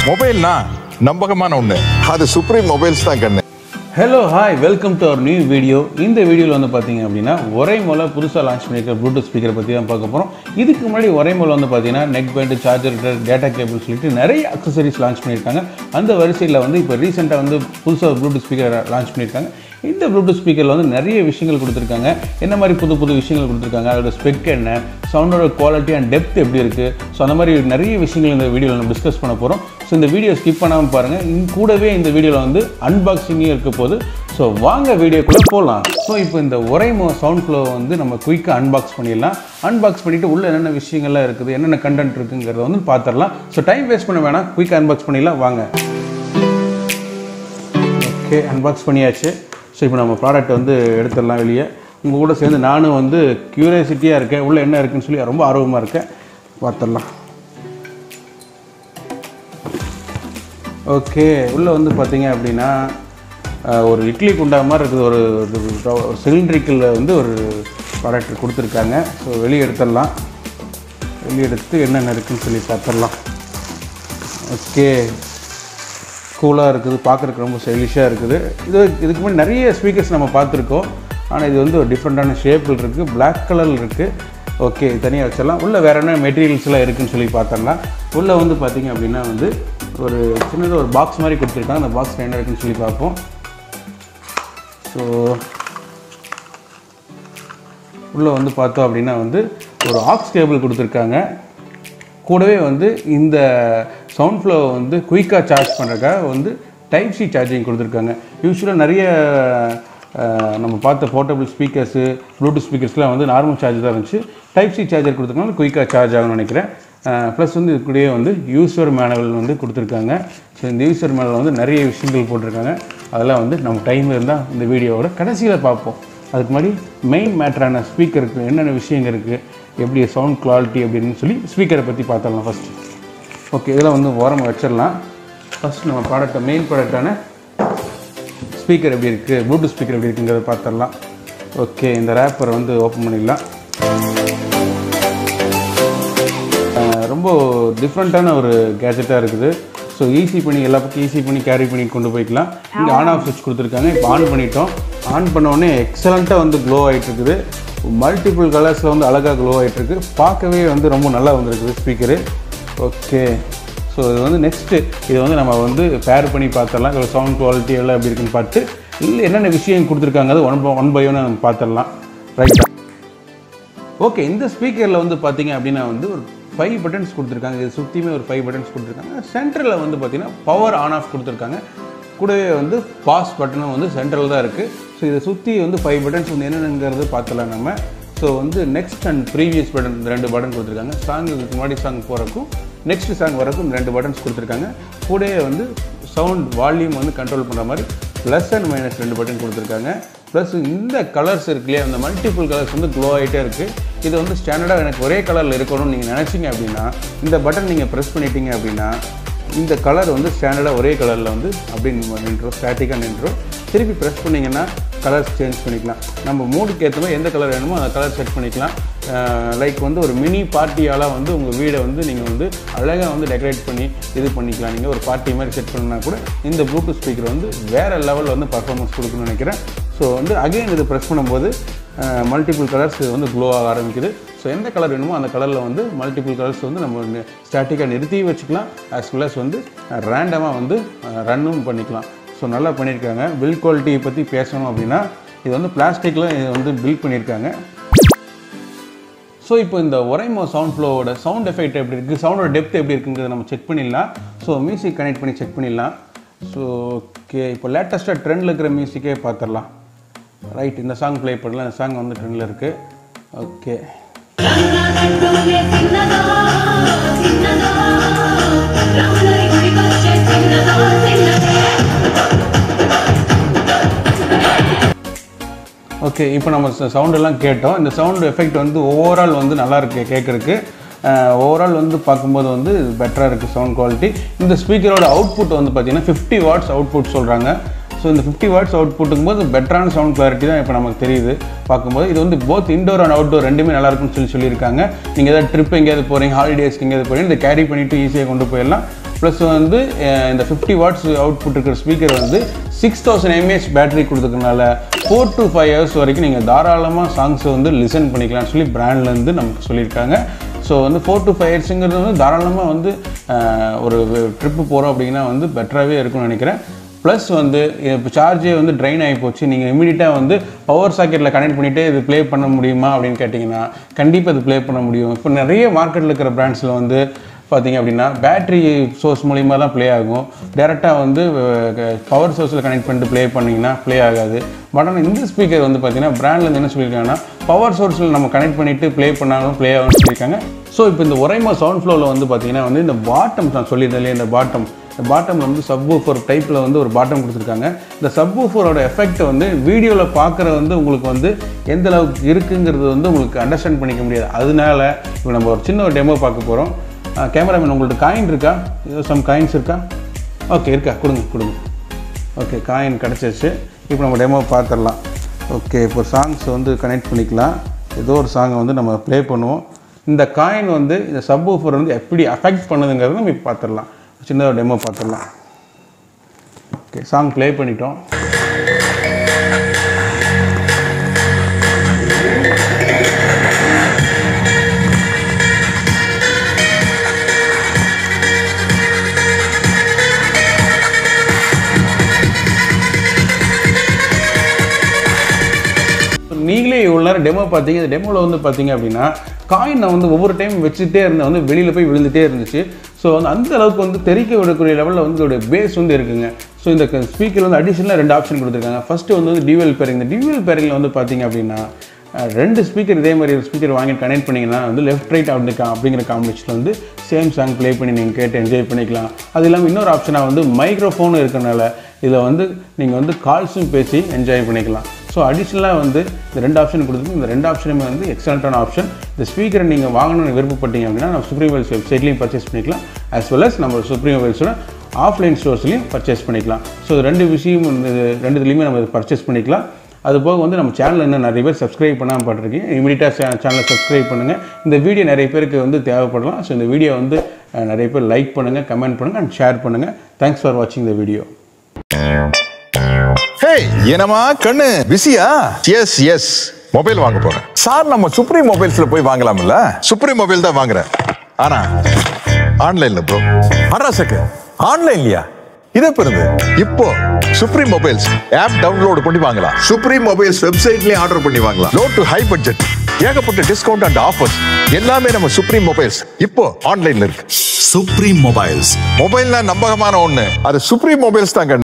மொபைல்னா நம்பகமான ஒண்ணு அது சுப்ரீம் மொபைல்ஸ் தான் கண்ணு hello hi welcome to our new video இந்த வீடியோவில் வந்து பார்த்தீங்க அப்படின்னா ஒரே மூல புதுசாக லான்ச் பண்ணியிருக்க ப்ளூடூத் ஸ்பீக்கரை பற்றி தான் பார்க்க போகிறோம் இதுக்கு முன்னாடி ஒரே மூல வந்து பார்த்தீங்கன்னா neck band charger data cable சொல்லிட்டு நிறைய அக்சசரிஸ் லான்ச் பண்ணியிருக்காங்க அந்த வரிசையில் வந்து இப்போ ரீசெண்டாக வந்து புதுசாக ப்ளூடூத் ஸ்பீக்கர் லான்ச் பண்ணியிருக்காங்க இந்த ப்ளூடூத் ஸ்பீக்கரில் வந்து நிறைய விஷயங்கள் கொடுத்துருக்காங்க என்ன மாதிரி புது புது விஷயங்கள் கொடுத்துருக்காங்க அதோட ஸ்பெக் என்ன சவுண்டோட குவாலிட்டி அண்ட் டெப்த் எப்படி இருக்குது ஸோ அந்த மாதிரி நிறைய விஷயங்கள் இந்த வீடியோவில் நம்ம டிஸ்கஸ் பண்ண போகிறோம் ஸோ இந்த வீடியோ ஸ்கிப் பண்ணாமல் பாருங்கள் இன் கூடவே இந்த வீடியோவில் வந்து அன்பாக்சிங்கும் இருக்க போது ஸோ வாங்க வீடியோக்குள்ளே போகலாம் ஸோ இப்போ இந்த ஒரேமோ சவுண்ட் ஃப்ளோ வந்து நம்ம குயிக்காக அன்பாக்ஸ் பண்ணிடலாம் அன்பாக்ஸ் பண்ணிவிட்டு உள்ள என்னென்ன விஷயங்கள்லாம் இருக்குது என்னென்ன கண்டென்ட் இருக்குங்கிறத வந்து பார்த்துடலாம் ஸோ டைம் வேஸ்ட் பண்ண வேணாம் குயிக்காக அன்பாக்ஸ் பண்ணிடலாம் வாங்க ஓகே அன்பாக்ஸ் பண்ணியாச்சு ஸோ இப்போ நம்ம ப்ராடக்ட் வந்து எடுத்துடலாம் வெளியே உங்கள் கூட சேர்ந்து நானும் வந்து க்யூரியாசிட்டியாக இருக்கேன் உள்ளே என்ன இருக்குன்னு சொல்லி ரொம்ப ஆர்வமாக இருக்கேன் பார்த்துடலாம் ஓகே உள்ளே வந்து பார்த்தீங்க அப்படின்னா அஹ், ஒரு இட்லி குண்டா மாதிரி இருக்குது ஒரு சிலிண்ட்ரிக்கில் வந்து ஒரு ப்ராடக்ட் கொடுத்துருக்காங்க ஸோ வெளியே எடுத்துடலாம் வெளியே எடுத்து என்னென்ன இருக்குன்னு சொல்லி பார்த்துடலாம் ஓகே கூலாக இருக்குது பார்க்குறதுக்கு ரொம்ப ஸ்டைலிஷாக இருக்குது இது இதுக்கு முன்னாடி நிறைய ஸ்பீக்கர்ஸ் நம்ம பார்த்துருக்கோம் ஆனால் இது வந்து ஒரு டிஃப்ரெண்ட்டான ஷேப்பில் இருக்குது Black கலரில் இருக்குது ஓகே தனியாக வச்சிடலாம் உள்ளே வேறு என்ன மெட்டீரியல்ஸ்லாம் இருக்குன்னு சொல்லி பார்த்தோம்னா உள்ளே வந்து பார்த்தீங்க அப்படின்னா வந்து ஒரு சின்னதாக ஒரு பாக்ஸ் மாதிரி கொடுத்துருக்காங்க அந்த பாக்ஸில் என்ன இருக்குன்னு சொல்லி பார்ப்போம் ஸோ உள்ளே வந்து பார்த்தோம் அப்படின்னா வந்து ஒரு ஆக்ஸ் கேபிள் கொடுத்துருக்காங்க கூடவே வந்து இந்த சவுண்ட் ஃப்ளோ வந்து குயிக்காக சார்ஜ் பண்ணுறதுக்காக வந்து டைப் சி சார்ஜிங் கொடுத்துருக்காங்க யூஸ்வலாக நிறைய அஹ், நம்ம பார்த்த போர்ட்டபிள் ஸ்பீக்கர்ஸு ப்ளூடூத் ஸ்பீக்கர்ஸ்லாம் வந்து நார்மல் சார்ஜ் தான் இருந்துச்சு டைப் சி சார்ஜர் கொடுத்துருக்காங்க குயிக்காக சார்ஜ் ஆகும்னு நினைக்கிறேன் ப்ளஸ் வந்து இதுக்குள்ளேயே வந்து யூசர் மேனுவல் வந்து கொடுத்துருக்காங்க ஸோ இந்த யூசர் மேனுவல் வந்து நிறைய விஷயங்கள் போட்டிருக்காங்க அதெல்லாம் வந்து நம்ம டைம் இருந்தால் இந்த வீடியோவோட கடைசியில் பார்ப்போம் அதுக்கு முன்னாடி மெயின் மேட்டரான ஸ்பீக்கருக்கு என்னென்ன விஷயங்கள் இருக்குது எப்படி சவுண்ட் குவாலிட்டி அப்படின்னு சொல்லி ஸ்பீக்கரை பற்றி பார்த்துடலாம் ஃபஸ்ட்டு ஓகே இதெல்லாம் வந்து ஓரமாக வச்சிடலாம் ஃபஸ்ட் நம்ம ப்ராடக்ட்டை மெயின் ப்ராடக்டான ஸ்பீக்கர் எப்படி இருக்குது ப்ளூடூத் ஸ்பீக்கர் எப்படி இருக்குங்கிறத பார்த்துடலாம் ஓகே இந்த ரேப்பரை வந்து ஓப்பன் பண்ணிடலாம் அஹ் ரொம்ப டிஃப்ரெண்ட்டான ஒரு கேஜெட்டாக இருக்குது ஸோ ஈஸி பண்ணி எல்லா பக்கம் ஈஸி பண்ணி கேரி பண்ணி கொண்டு போய்க்கலாம் இங்கே ஆன் ஆஃப் சுவிட்ச் கொடுத்துருக்காங்க இப்போ ஆன் பண்ணிட்டோம் ஆன் பண்ண உடனே எக்ஸலண்ட்டாக வந்து க்ளோ ஆகிட்டு இருக்குது மல்டிபிள் கலர்ஸில் வந்து அழகாக க்ளோ ஆகிட்டு இருக்கு பார்க்கவே வந்து ரொம்ப நல்லா வந்திருக்குது ஸ்பீக்கரு ஓகே ஸோ இது வந்து நெக்ஸ்ட்டு இது வந்து நம்ம வந்து பேர் பண்ணி பார்த்துடலாம் இதோட சவுண்ட் குவாலிட்டி எல்லாம் எப்படி இருக்குன்னு பார்த்து இல்லை என்னென்ன விஷயம் கொடுத்துருக்காங்க அது one by one by one நம்ம பார்த்துடலாம் ரைட்டா ஓகே இந்த ஸ்பீக்கரில் வந்து பார்த்தீங்க அப்படின்னா வந்து ஒரு ஃபைவ் பட்டன்ஸ் கொடுத்துருக்காங்க இது சுற்றியுமே ஒரு ஃபைவ் பட்டன்ஸ் கொடுத்துருக்காங்க சென்டரில் வந்து பார்த்தீங்கன்னா பவர் ஆன் ஆஃப் கொடுத்துருக்காங்க கூடவே வந்து பாஸ் பட்டனும் வந்து சென்ட்ரல் தான் இருக்குது ஸோ இதை சுற்றி வந்து ஃபைவ் பட்டன்ஸ் வந்து என்னென்னங்கிறது பார்த்துலாம் நம்ம ஸோ வந்து நெக்ஸ்ட் அண்ட் ப்ரீவியஸ் பட்டன் இந்த ரெண்டு பட்டன் கொடுத்துருக்காங்க சாங் இதுக்கு முன்னாடி சாங் போகிறக்கும் நெக்ஸ்ட் சாங் வரக்கும் இந்த ரெண்டு பட்டன்ஸ் கொடுத்துருக்காங்க கூடவே வந்து சவுண்ட் வால்யூம் வந்து கண்ட்ரோல் பண்ணுற மாதிரி ப்ளஸ் அண்ட் மைனஸ் ரெண்டு பட்டன் கொடுத்துருக்காங்க ப்ளஸ் இந்த கலர்ஸ் இருக்கு இல்லையா அந்த மல்டிபிள் கலர்ஸ் வந்து க்ளோ ஆகிட்டே இருக்குது இது வந்து ஸ்டாண்டர்டாக எனக்கு ஒரே கலரில் இருக்கணும்னு நீங்கள் நினச்சிங்க அப்படின்னா இந்த பட்டன் நீங்கள் ப்ரெஸ் பண்ணிட்டீங்க அப்படின்னா இந்த கலர் வந்து ஸ்டாண்டர்டாக ஒரே கலரில் வந்து அப்படியே நின்றோம் ஸ்டாட்டிக்காக நின்றோம் திருப்பி ப்ரெஸ் பண்ணிங்கன்னா கலர்ஸ் சேஞ்ச் பண்ணிக்கலாம் நம்ம மூடுக்கு ஏற்ற மாதிரி எந்த கலர் வேணுமோ அந்த கலர் செட் பண்ணிக்கலாம் லைக் வந்து ஒரு மினி பார்ட்டியாலாம் வந்து உங்கள் வீடை வந்து நீங்கள் வந்து அழகாக வந்து டெக்கரேட் பண்ணி இது பண்ணிக்கலாம் நீங்கள் ஒரு பார்ட்டி மாதிரி செட் பண்ணா கூட இந்த ப்ளூடூத் ஸ்பீக்கர் வந்து வேறு லெவலில் வந்து பர்ஃபார்மன்ஸ் கொடுக்கணும்னு நினைக்கிறேன் ஸோ வந்து அகைன் இது ப்ரெஸ் பண்ணும்போது மல்டிபிள் கலர்ஸ் இது வந்து க்ளோ ஆக ஆரம்பிக்குது ஸோ எந்த கலர் வேணுமோ அந்த கலரில் வந்து மல்டிபிள் கலர்ஸ் வந்து நம்ம ஸ்டாட்டிக்காக நிறுத்தி வச்சுக்கலாம் as well as வந்து ரேண்டமாக வந்து ரன்னும் பண்ணிக்கலாம் ஸோ நல்லா பண்ணியிருக்காங்க பில் குவாலிட்டியை பற்றி பேசணும் அப்படின்னா இது வந்து பிளாஸ்டிக்கில் இது வந்து பில்ட் பண்ணியிருக்காங்க ஸோ இப்போ இந்த ஒரைமோ சவுண்ட் ஃப்ளோவோட சவுண்ட் எஃபெக்ட் எப்படி இருக்குது சவுண்டோட டெப்த் எப்படி இருக்குங்கிறத நம்ம செக் பண்ணிடலாம் ஸோ மியூசிக் கனெக்ட் பண்ணி செக் பண்ணிடலாம் ஸோ ஓகே இப்போ லேட்டஸ்ட்டாக ட்ரெண்டில் இருக்கிற மியூசிக்கே பார்த்துடலாம் ரைட் இந்த சாங் ப்ளே பண்ணலாம் இந்த சாங் வந்து ட்ரெண்டில் இருக்குது ஓகே రంగనట్టునే చిన్నదో చిన్నదో రాములరి గుడికొచ్చే చిన్నదో చిన్నదే ஓகே இப்போ நம்ம சவுண்ட் எல்லாம் கேட்டோம் இந்த சவுண்ட் எஃபெக்ட் வந்து ஓவரால் வந்து நல்லா இருக்கு கேட்குறக்கு ஓவரால் வந்து பார்க்கும்போது வந்து பெட்டராக இருக்குது சவுண்ட் குவாலிட்டி இந்த ஸ்பீக்கரோட அவுட்புட் வந்து பார்த்தீங்கன்னா ஃபிஃப்டி வாட்ஸ் அவுட்புட் சொல்கிறாங்க ஸோ இந்த ஃபிஃப்டி வாட்ஸ் அவுட்புட்டுக்கும் போது பெட்டரான சவுண்ட் கிளாரிட்டி தான் இப்போ நமக்கு தெரியுது பார்க்கும்போது இது வந்து போத் இன்டோர் அண்ட் அவுட்டோர் ரெண்டுமே நல்லா இருக்கும்னு சொல்லி சொல்லியிருக்காங்க நீங்கள் ஏதாவது ட்ரிப் எங்கேயாவது போகிறீங்க ஹாலிடேஸ்க்கு எங்கேயாவது போகிறீங்க இதை கேரி பண்ணிவிட்டு ஈஸியாக கொண்டு போயிடலாம் ப்ளஸ் வந்து அஹ், இந்த ஃபிஃப்டி வாட்ஸ் அவுட்புட் இருக்கிற ஸ்பீக்கர் வந்து சிக்ஸ் தௌசண்ட் எம்ஏஹெச் பேட்டரி கொடுத்துக்கனால ஃபோர் டு ஃபைவ் ஹவர்ஸ் வரைக்கும் நீங்கள் தாராளமாக சாங்ஸை வந்து லிசன் பண்ணிக்கலாம்னு சொல்லி பிராண்ட்லேருந்து நமக்கு சொல்லியிருக்காங்க ஸோ வந்து ஃபோர் டு ஃபைவ் ஹவர்ஸுங்கிறது வந்து தாராளமாக வந்து அஹ், ஒரு ட்ரிப்பு போகிறோம் அப்படின்னா வந்து பெட்டராகவே இருக்கும்னு நினைக்கிறேன் ப்ளஸ் வந்து இப்போ சார்ஜே வந்து ட்ரைன் ஆகி போச்சு நீங்கள் இமீடியட்டாக வந்து பவர் சாக்கெட்டில் கனெக்ட் பண்ணிவிட்டு இது ப்ளே பண்ண முடியுமா அப்படின்னு கேட்டிங்கன்னா கண்டிப்பாக இது ப்ளே பண்ண முடியும் இப்போ நிறைய மார்க்கெட்டில் இருக்கிற பிராண்ட்ஸில் வந்து பார்த்தீங்க அப்படின்னா பேட்டரி சோர்ஸ் மூலிமா தான் ப்ளே ஆகும் டேரெக்டாக வந்து பவர் சோர்ஸில் கனெக்ட் பண்ணிட்டு ப்ளே பண்ணிங்கன்னா ப்ளே ஆகாது பட் ஆனால் இந்த ஸ்பீக்கர் வந்து பார்த்தீங்கன்னா பிராண்ட்லேருந்து என்ன சொல்லியிருக்காங்கன்னா பவர் சோர்ஸில் நம்ம கனெக்ட் பண்ணிவிட்டு ப்ளே பண்ணாலும் ப்ளே ஆகும்னு சொல்லியிருக்காங்க ஸோ இப்போ இந்த ஒரைமா சவுண்ட் ஃப்ளோவில் வந்து பார்த்தீங்கன்னா வந்து இந்த பாட்டம் நான் சொல்லியிருந்தேன் இல்லையா இந்த பாட்டம் இந்த பாட்டமில் வந்து சப் ஊஃபர் டைப்பில் வந்து ஒரு பாட்டம் கொடுத்துருக்காங்க இந்த சப் ஊஃபரோட எஃபெக்ட் வந்து வீடியோவில் பார்க்குற வந்து உங்களுக்கு வந்து எந்த அளவுக்கு இருக்குங்கிறது வந்து உங்களுக்கு அண்டர்ஸ்டாண்ட் பண்ணிக்க முடியாது அதனால இப்போ நம்ம ஒரு சின்ன ஒரு டெமோ பார்க்க போகிறோம் கேமராமேன் உங்கள்ட்ட காயின் இருக்கா ஏதோ சம் காயின்ஸ் இருக்கா ஓகே இருக்கா கொடுங்க கொடுங்க ஓகே காயின் கிடச்சிருச்சு இப்போ நம்ம டெமோ பார்த்துடலாம் ஓகே இப்போ சாங்ஸ் வந்து கனெக்ட் பண்ணிக்கலாம் ஏதோ ஒரு சாங்கை வந்து நம்ம ப்ளே பண்ணுவோம் இந்த காயின் வந்து இந்த சப் ஊஃபர் வந்து எப்படி அஃபெக்ட் பண்ணுதுங்கிறத நம்ம இப்போ பார்த்துடலாம் சின்ன ஒரு டெமோ பார்த்துடலாம் ஓகே சாங் ப்ளே பண்ணிட்டோம் நீங்களே இவ்வளோ நேரம் டெமோ பார்த்தீங்க இந்த டெமோவில் வந்து பார்த்தீங்க அப்படின்னா காயினை வந்து ஒவ்வொரு டைம் வச்சுட்டே இருந்த வந்து வெளியில் போய் விழுந்துட்டே இருந்துச்சு ஸோ வந்து அந்த அளவுக்கு வந்து தெறிக்க விடக்கூடிய லெவலில் வந்து இதோட பேஸ் வந்து இருக்குங்க ஸோ இந்த ஸ்பீக்கர் வந்து அடிஷனலாக ரெண்டு ஆப்ஷன் கொடுத்துருக்காங்க ஃபஸ்ட்டு வந்து டியூவல் பேரிங் இந்த டியூவல் பேரிங்கில் வந்து பார்த்தீங்க அப்படின்னா அஹ், ரெண்டு ஸ்பீக்கர் இதே மாதிரி ஒரு ஸ்பீக்கர் வாங்கி கனெக்ட் பண்ணிங்கன்னா வந்து லெஃப்ட் ரைட் அப்படி அப்படிங்கிற காம்பினேஷன் வந்து சேம் சாங் ப்ளே பண்ணி நீங்கள் கேட்டு என்ஜாய் பண்ணிக்கலாம் அது இல்லாமல் இன்னொரு ஆப்ஷனாக வந்து மைக்ரோஃபோன் இருக்கறனால இதில் வந்து நீங்கள் வந்து கால்ஸும் பேசி என்ஜாய் பண்ணிக்கலாம் ஸோ அடிஷ்னலாக வந்து இந்த ரெண்டு ஆப்ஷன் கொடுத்துருக்கு இந்த ரெண்டு ஆப்ஷனுமே வந்து எக்ஸலண்ட்டான ஆப்ஷன் இந்த ஸ்பீக்கரை நீங்கள் வாங்கணும்னு விருப்பப்பட்டீங்க அப்படின்னா நம்ம சுப்ரீம் வெல்ஸ் வெப்சைட்லையும் பர்ச்சேஸ் பண்ணிக்கலாம் as well as நம்ம சுப்ரீம் வெல்ஸோட ஆஃப்லைன் ஸ்டோர்ஸ்லையும் பர்ச்சேஸ் பண்ணிக்கலாம் ஸோ இது ரெண்டு விஷயம் வந்து ரெண்டு இதுலையுமே நம்ம பர்ச்சேஸ் பண்ணிக்கலாம் அது போக வந்து நம்ம சேனல் இன்னும் நிறைய பேர் சப்ஸ்கிரைப் பண்ணாமல் பார்த்துருக்கீங்க இமீடியட்டாக சேனலை சப்ஸ்கிரைப் பண்ணுங்கள் இந்த வீடியோ நிறைய பேருக்கு வந்து தேவைப்படலாம் ஸோ இந்த வீடியோ வந்து அஹ், நிறைய பேர் லைக் பண்ணுங்கள் கமெண்ட் பண்ணுங்கள் அண்ட் ஷேர் பண்ணுங்கள் தேங்க்ஸ் ஃபார் வாட்சிங் த வீடியோ ஹே என்னமா கண்ணு பிஸியா எஸ் எஸ் மொபைல் வாங்க போறேன் சார் நம்ம சுப்ரீம் மொபைல்ஸ்ல போய் வாங்கலாம்ல சுப்ரீம் மொபைல் தான் வாங்குறேன் ஆனா ஆன்லைன்ல ப்ரோ அட்ரஸுக்கு ஆன்லைன்லயா இதே பெருது இப்போ சுப்ரீம் மொபைல்ஸ் ஆப் டவுன்லோட் பண்ணி வாங்கலாம் சுப்ரீம் மொபைல்ஸ் வெப்சைட்லயே ஆர்டர் பண்ணி வாங்கலாம் லோ டு ஹை பட்ஜெட் ஏகப்பட்ட டிஸ்கவுண்ட் அண்ட் ஆஃபர்ஸ் எல்லாமே நம்ம சுப்ரீம் மொபைல்ஸ் இப்போ ஆன்லைன்ல இருக்கு Supreme Mobiles. மொபைல்னா நம்பகமான ஒண்ணு அது சுப்ரீம் மொபைல்ஸ் தான் கண்ணு